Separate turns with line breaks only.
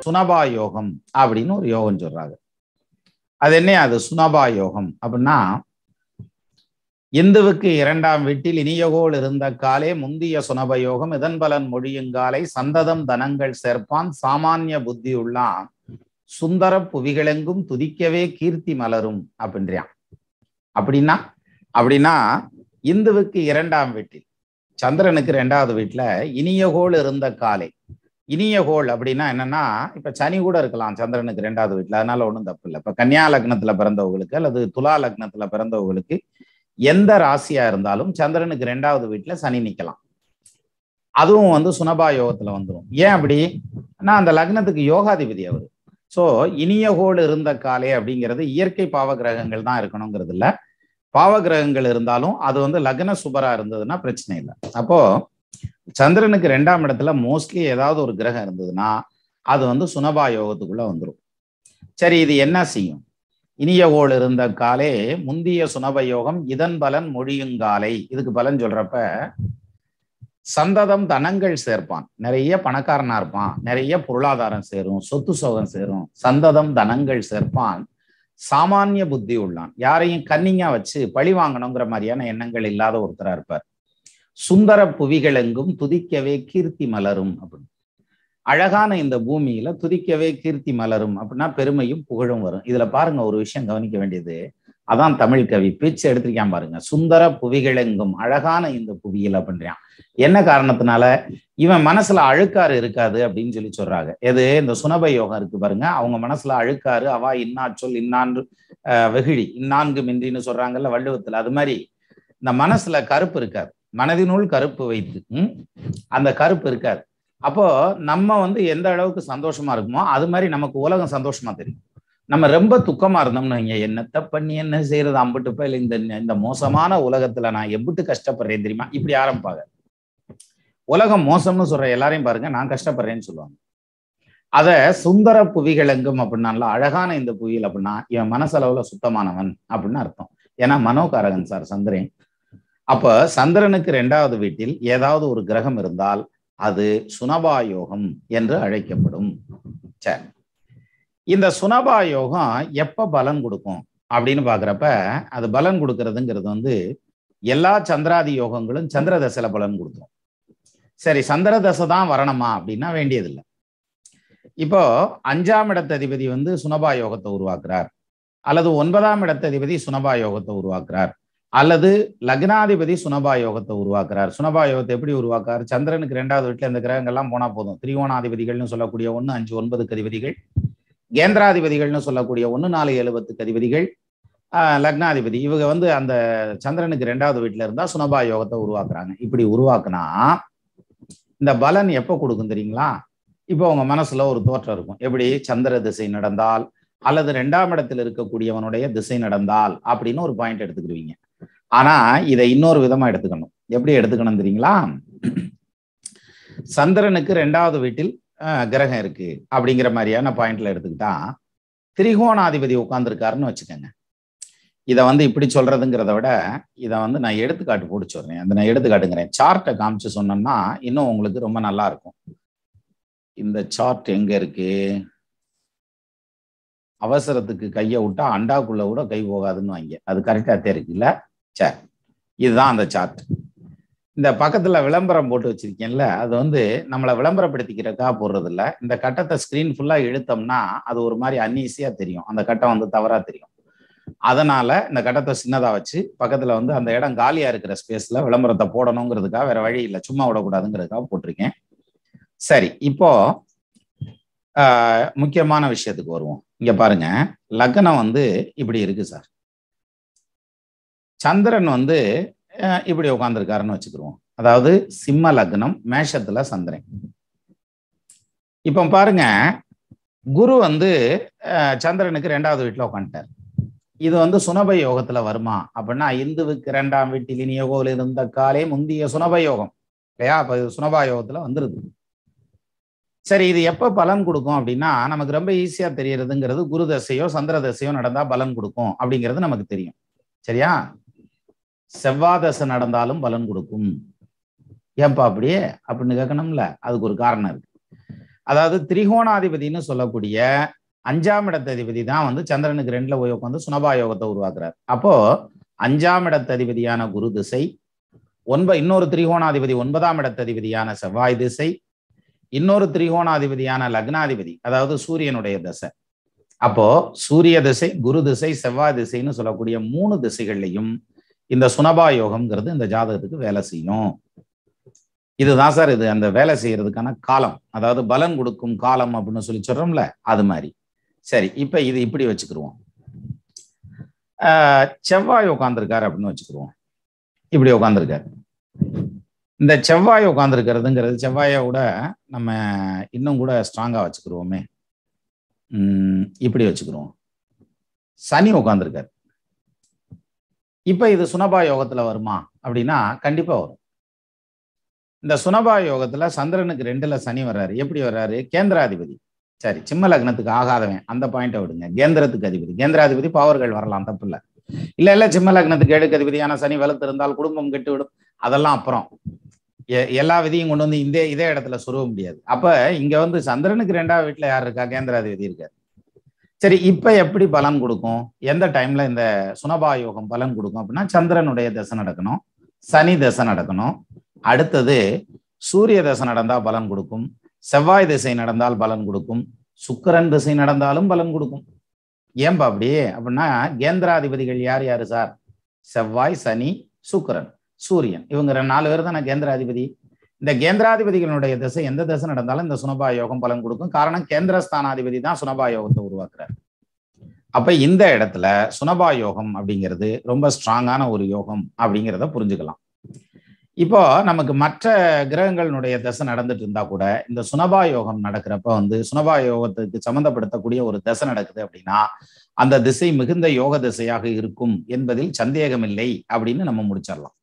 சுனபா யோகம் அப்படின்னு ஒரு யோகம் சொல்றாங்க அது என்ன அது சுனபா யோகம் அப்படின்னா இந்துவுக்கு இரண்டாம் வீட்டில் இனியகோள் இருந்த காலே முந்திய சுனப யோகம் இதன் பலன் மொழியுங்காலை சந்ததம் தனங்கள் சேர்ப்பான் சாமானிய புத்தி உள்ளான் சுந்தர புவிகளெங்கும் துதிக்கவே கீர்த்தி மலரும் அப்படின்றான் அப்படின்னா அப்படின்னா இந்துவுக்கு இரண்டாம் வீட்டில் சந்திரனுக்கு ரெண்டாவது வீட்டுல இனியகோள் இருந்த காலை இனியகோள் அப்படின்னா என்னன்னா இப்ப சனி கூட இருக்கலாம் சந்திரனுக்கு ரெண்டாவது வீட்டுல அதனால ஒன்றும் தப்பு இல்லை இப்ப கன்னியா லக்னத்துல பிறந்தவங்களுக்கு அல்லது துலா லக்னத்துல பிறந்தவங்களுக்கு எந்த ராசியா இருந்தாலும் சந்திரனுக்கு ரெண்டாவது வீட்டுல சனி நிக்கலாம் அதுவும் வந்து சுனபா யோகத்துல வந்துடும் ஏன் அப்படி நான் அந்த லக்னத்துக்கு யோகாதிபதி அவர் சோ இனியகோள் இருந்த காலே அப்படிங்கிறது இயற்கை பாவ கிரகங்கள் தான் இருக்கணுங்கிறது இல்ல பாவ கிரகங்கள் இருந்தாலும் அது வந்து லக்ன சுபரா இருந்ததுன்னா பிரச்சனை இல்லை அப்போ சந்திரனுக்கு ரெண்டாம் இடத்துல மோஸ்ட்லி ஏதாவது ஒரு கிரகம் இருந்ததுன்னா அது வந்து சுனபா யோகத்துக்குள்ள வந்துடும் சரி இது என்ன செய்யும் இனியகோள் இருந்த காலே முந்திய சுனப யோகம் இதன் பலன் மொழியுங்காலை இதுக்கு பலன் சொல்றப்ப சந்ததம் தனங்கள் சேர்ப்பான் நிறைய பணக்காரனா இருப்பான் நிறைய பொருளாதாரம் சேரும் சொத்து சோகம் சேரும் சந்ததம் தனங்கள் சேர்ப்பான் சாமானிய புத்தி உள்ளான் யாரையும் கன்னிங்கா வச்சு பழி வாங்கணுங்கிற மாதிரியான எண்ணங்கள் இல்லாத ஒருத்தரா இருப்பார் சுந்தர புவிகள் எங்கும் துதிக்கவே கீர்த்தி மலரும் அப்படின்னு அழகான இந்த பூமியில துதிக்கவே கீர்த்தி மலரும் அப்படின்னா பெருமையும் புகழும் வரும் இதுல பாருங்க ஒரு விஷயம் கவனிக்க வேண்டியது அதான் தமிழ் கவி பேச்சு எடுத்திருக்கான் பாருங்க சுந்தர புவிகள் எங்கும் அழகான இந்த புவியில் அப்படின்றான் என்ன காரணத்தினால இவன் மனசுல அழுக்காறு இருக்காது அப்படின்னு சொல்லி சொல்றாங்க எது இந்த சுனப யோகம் இருக்கு பாருங்க அவங்க மனசுல அழுக்காறு அவா இன்னா சொல் இன்னான்று வெகுழி இன்னான்கு மின்றின்னு சொல்றாங்கல்ல வள்ளுவத்துல அது மாதிரி இந்த மனசுல கருப்பு இருக்காது மனதினுள் கருப்பு வைத்து ம் அந்த கருப்பு இருக்காது அப்போ நம்ம வந்து எந்த அளவுக்கு சந்தோஷமா இருக்குமோ அது மாதிரி நமக்கு உலகம் சந்தோஷமா தெரியும் நம்ம ரொம்ப துக்கமா இருந்தோம்னு வைங்க என்னத்த பண்ணி என்ன செய்யறது அம்பிட்டு போய் இந்த இந்த மோசமான உலகத்துல நான் எம்பிட்டு கஷ்டப்படுறேன் தெரியுமா இப்படி ஆரம்பிப்பாங்க உலகம் மோசம்னு சொல்ற எல்லாரையும் பாருங்க நான் கஷ்டப்படுறேன்னு சொல்லுவாங்க அத சுந்தர புவிகள் எங்கும் அப்படின்னால அழகான இந்த புவியில் அப்படின்னா இவன் மனசளவுல சுத்தமானவன் அப்படின்னு அர்த்தம் ஏன்னா மனோகாரகன் சார் சந்திரன் அப்ப சந்திரனுக்கு ரெண்டாவது வீட்டில் ஏதாவது ஒரு கிரகம் இருந்தால் அது சுனபா யோகம் என்று அழைக்கப்படும் சரி இந்த சுனபா யோகம் எப்ப பலன் கொடுக்கும் அப்படின்னு பாக்குறப்ப அது பலன் கொடுக்கறதுங்கிறது வந்து எல்லா சந்திராதி யோகங்களும் சந்திர தசையில பலன் கொடுக்கும் சரி சந்திர தசை தான் வரணுமா அப்படின்னா வேண்டியதில்லை இப்போ அஞ்சாம் இடத்ததிபதி வந்து சுனபா யோகத்தை உருவாக்குறார் அல்லது ஒன்பதாம் இடத்ததிபதி சுனபா யோகத்தை உருவாக்குறார் அல்லது லக்னாதிபதி சுனபா யோகத்தை உருவாக்குறார் சுனபா யோகத்தை எப்படி உருவாக்குறார் சந்திரனுக்கு ரெண்டாவது வீட்டுல இந்த கிரகங்கள்லாம் போனா போதும் திரிகோணாதிபதிகள்னு சொல்லக்கூடிய ஒன்று அஞ்சு ஒன்பதுக்கு அதிபதிகள் கேந்திராதிபதிகள்னு சொல்லக்கூடிய ஒன்று நாலு எழுபத்துக்கு அதிபதிகள் லக்னாதிபதி இவங்க வந்து அந்த சந்திரனுக்கு ரெண்டாவது வீட்டுல இருந்தா சுனபா யோகத்தை உருவாக்குறாங்க இப்படி உருவாக்குனா இந்த பலன் எப்போ கொடுக்கும் தெரியுங்களா இப்போ உங்க மனசுல ஒரு தோற்றம் இருக்கும் எப்படி சந்திர திசை நடந்தால் அல்லது ரெண்டாம் இடத்தில் இருக்கக்கூடியவனுடைய திசை நடந்தால் அப்படின்னு ஒரு பாயிண்ட் எடுத்துக்கிடுவீங்க ஆனா இதை இன்னொரு விதமா எடுத்துக்கணும் எப்படி எடுத்துக்கணும் தெரியுங்களா சந்திரனுக்கு ரெண்டாவது வீட்டில் கிரகம் இருக்கு அப்படிங்கிற மாதிரியான பாயிண்ட்ல எடுத்துக்கிட்டா திரிகோணாதிபதி உட்கார்ந்துருக்காருன்னு வச்சுக்கோங்க இதை வந்து இப்படி சொல்றதுங்கிறத விட இதை வந்து நான் எடுத்துக்காட்டு போட்டு சொல்றேன் அந்த நான் எடுத்துக்காட்டுங்கிறேன் சார்ட்டை காமிச்சு சொன்னோம்னா இன்னும் உங்களுக்கு ரொம்ப நல்லா இருக்கும் இந்த சார்ட் எங்க இருக்கு அவசரத்துக்கு கையை விட்டா அண்டாக்குள்ள கூட கை போகாதுன்னு வாங்க அது கரெக்டா தெரியுதுல்ல சரி இதுதான் அந்த சார்ட் இந்த பக்கத்துல விளம்பரம் போட்டு வச்சிருக்கேன்ல அது வந்து நம்மளை விளம்பரப்படுத்திக்கிறக்கா போடுறது இல்ல இந்த கட்டத்தை ஸ்கிரீன் ஃபுல்லா இழுத்தோம்னா அது ஒரு மாதிரி அன்ஈஸியா தெரியும் அந்த கட்டம் வந்து தவறா தெரியும் அதனால இந்த கட்டத்தை சின்னதா வச்சு பக்கத்துல வந்து அந்த இடம் காலியா இருக்கிற ஸ்பேஸ்ல விளம்பரத்தை போடணுங்கிறதுக்காக வேற வழி இல்லை சும்மா விடக்கூடாதுங்கிறதுக்காக போட்டிருக்கேன் சரி இப்போ முக்கியமான விஷயத்துக்கு வருவோம் இங்க பாருங்க லக்னம் வந்து இப்படி இருக்கு சார் சந்திரன் வந்து இப்படி உட்காந்துருக்காருன்னு வச்சுக்கிருவோம் அதாவது சிம்ம லக்னம் மேஷத்துல சந்திரன் இப்போ பாருங்க குரு வந்து சந்திரனுக்கு ரெண்டாவது வீட்டுல உட்காந்துட்டார் இது வந்து சுனப யோகத்துல வருமா அப்படின்னா இந்துவுக்கு இரண்டாம் வீட்டில் இனியோகோவில் இருந்த காலே முந்திய சுனப யோகம் இல்லையா அப்ப இது சுனபா யோகத்துல வந்துருது சரி இது எப்ப பலன் கொடுக்கும் அப்படின்னா நமக்கு ரொம்ப ஈஸியா தெரியறதுங்கிறது குரு தசையோ சந்திர தசையோ நடந்தா பலன் கொடுக்கும் அப்படிங்கிறது நமக்கு தெரியும் சரியா செவ்வாய் தசை நடந்தாலும் பலன் கொடுக்கும் ஏன்பா அப்படியே அப்படின்னு கேட்கணும்ல அதுக்கு ஒரு காரணம் இருக்கு அதாவது திரிகோணாதிபதினு சொல்லக்கூடிய அஞ்சாம் இடத்ததிபதி தான் வந்து சந்திரனுக்கு ரெண்டுல போய் உட்காந்து சுனபா யோகத்தை உருவாக்குறார் அப்போ அஞ்சாம் இடத்ததிபதியான குரு திசை ஒன்ப இன்னொரு திரிகோணாதிபதி ஒன்பதாம் இடத்ததிபதியான செவ்வாய் திசை இன்னொரு திரிகோணாதிபதியான லக்னாதிபதி அதாவது சூரியனுடைய திசை அப்போ சூரிய திசை குரு திசை செவ்வாய் திசைன்னு சொல்லக்கூடிய மூணு திசைகள்லையும் இந்த சுனபா யோகம்ங்கிறது இந்த ஜாதகத்துக்கு வேலை செய்யும் இதுதான் சார் இது அந்த வேலை செய்யறதுக்கான காலம் அதாவது பலன் கொடுக்கும் காலம் அப்படின்னு சொல்லி சொல்றோம்ல அது மாதிரி சரி இப்ப இது இப்படி வச்சுக்கிருவோம் ஆஹ் செவ்வாய் உட்காந்துருக்காரு அப்படின்னு வச்சுக்கிருவோம் இப்படி உட்காந்துருக்காரு இந்த செவ்வாய் உட்காந்துருக்கிறதுங்கிறது செவ்வாயை கூட நம்ம இன்னும் கூட ஸ்ட்ராங்கா வச்சுக்கிருவோமே உம் இப்படி வச்சுக்கிருவோம் சனி உட்காந்துருக்காரு இப்ப இது சுனபா யோகத்துல வருமா அப்படின்னா கண்டிப்பா வரும் இந்த சுனபா யோகத்துல சந்திரனுக்கு ரெண்டுல சனி வர்றாரு எப்படி வர்றாரு கேந்திராதிபதி சரி சிம்ம லக்னத்துக்கு ஆகாதவன் அந்த பாயிண்ட்டை விடுங்க கேந்திரத்துக்கு அதிபதி கேந்திராதிபதி பவர்கள் வரலாம் தப்பு இல்ல இல்ல இல்ல சிம்ம லக்னத்துக்கு ஏழுக்கு அதிபதியான சனி வலுத்து இருந்தால் குடும்பம் கெட்டு விடும் அதெல்லாம் அப்புறம் எல்லா விதியும் கொண்டு வந்து இந்த இதே இடத்துல சொருவ முடியாது அப்ப இங்க வந்து சந்திரனுக்கு ரெண்டாவது வீட்டுல யார் இருக்கா கேந்திராதிபதி இருக்காரு சரி இப்ப எப்படி பலன் கொடுக்கும் எந்த டைம்ல இந்த சுனபா யோகம் பலன் கொடுக்கும் அப்படின்னா சந்திரனுடைய தசை நடக்கணும் சனி தசை நடக்கணும் அடுத்தது சூரிய தசை நடந்தா பலன் கொடுக்கும் செவ்வாய் திசை நடந்தால் பலன் கொடுக்கும் சுக்கரன் திசை நடந்தாலும் பலன் கொடுக்கும் ஏன்பா அப்படி அப்படின்னா கேந்திராதிபதிகள் யார் யாரு சார் செவ்வாய் சனி சுக்கரன் சூரியன் இவங்க நாலு பேர் தான் கேந்திராதிபதி இந்த கேந்திராதிபதிகளுடைய திசை எந்த திசை நடந்தாலும் இந்த சுனபா யோகம் பலன் கொடுக்கும் காரணம் கேந்திரஸ்தானாதிபதி தான் சுனபா யோகத்தை உருவாக்குறாரு அப்ப இந்த இடத்துல சுனபா யோகம் அப்படிங்கிறது ரொம்ப ஸ்ட்ராங்கான ஒரு யோகம் அப்படிங்கிறத புரிஞ்சுக்கலாம் இப்போ நமக்கு மற்ற கிரகங்களினுடைய தசை நடந்துட்டு இருந்தா கூட இந்த சுனபா யோகம் நடக்கிறப்ப வந்து சுனபா யோகத்துக்கு சம்மந்தப்படுத்தக்கூடிய ஒரு தசை நடக்குது அப்படின்னா அந்த திசை மிகுந்த யோக திசையாக இருக்கும் என்பதில் சந்தேகமில்லை அப்படின்னு நம்ம முடிச்சிடலாம்